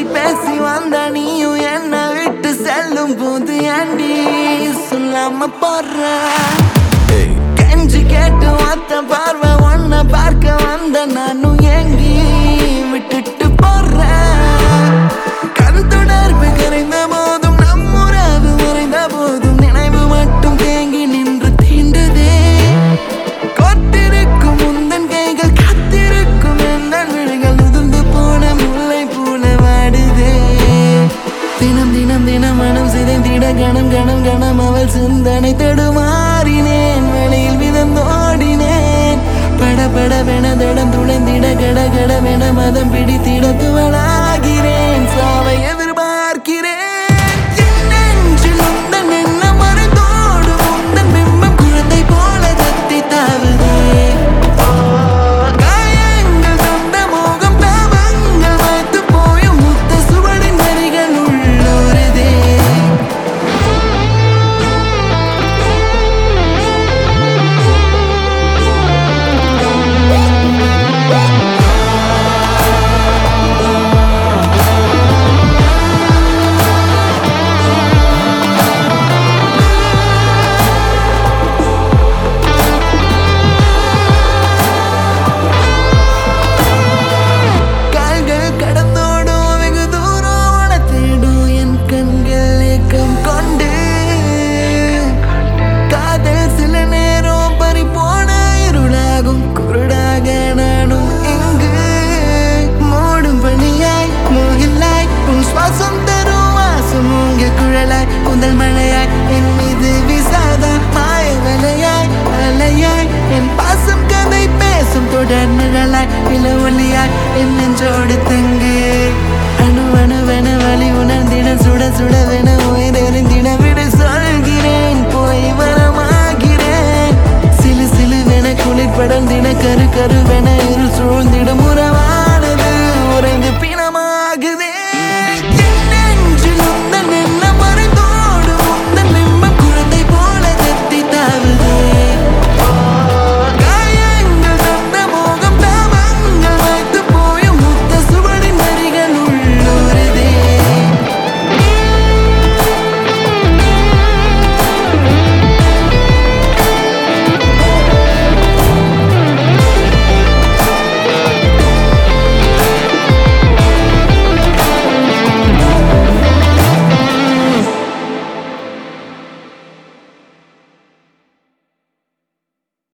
பேசி வந்த நீயும் என்ன விட்டு செல்லும் போது ஏண்டி சொல்லாம போற கெஞ்சி கேட்டு ஒத்த பார்வை ஒன்ன பார்க்க வந்த நானும் ஏங்கி விட்டுட்டு போறேன் கண் தொடர்பு கரைந்த போதும் நம் உறவு மறைந்த போதும் நினைவு மட்டும் தேங்கி நின்று தீண்டுதே காத்திருக்கும் உந்தன் கைகள் காத்திருக்கும் எந்தன் விழிகள் உதிர்ந்து போன முல்லை போல வாடுதே தினம் தினம் தினம் மனம் சிதைந்திட கணம் கணம் கணம் அவள் சிந்தனை தடுமாறினேன் வழியில் விதந்தோடினேன் பட படவென தடம் துளைந்திட கட கடவென மதம் பிடித்திட துவளாகிறேன் சாவை எதிர்பார்க்கிறேன் என் நெஞ்சில் உந்தன் எண்ணம் மறைந்தோடு உந்தன் பிம்பம் குழந்தை போல தத்தி தாவுதே காயங்கள் தொண்ட மோகம் தாபங்கள் வைத்து போயும் முத்த சுவடின் வரிகள் உள்ளோருதே கால்கள் கடந்தோடும் வெகு தூரம் உன தேடும் என் கண்கள் ஏக்கம் கொண்டு காதல் சில நேரம் பறி போன இருளாகும் குருடாக நானும் இங்கு மூடும் பணியாய் மூகில்லாய் உன் சுவாசம் தரும் வாசம் உங்க குழலாய் குந்தல் மழையாய் என் மீது விசாத மாய வலையாய் அலையாய் என் பாசம் கதை பேசும் தொடர் நிழலாய் இள ஒளியாய் என் நெஞ்சோடு தங்கு அணு அணுவென வழி உணர்ந்திட சுட சுடவென உயிரெறிந்திட விட சொல்கிறேன் போய் வரமாகிறேன் சிலு சிலுவென குளிர் படர்ந்திட கரு கருவென இருள் சூழ்ந்திட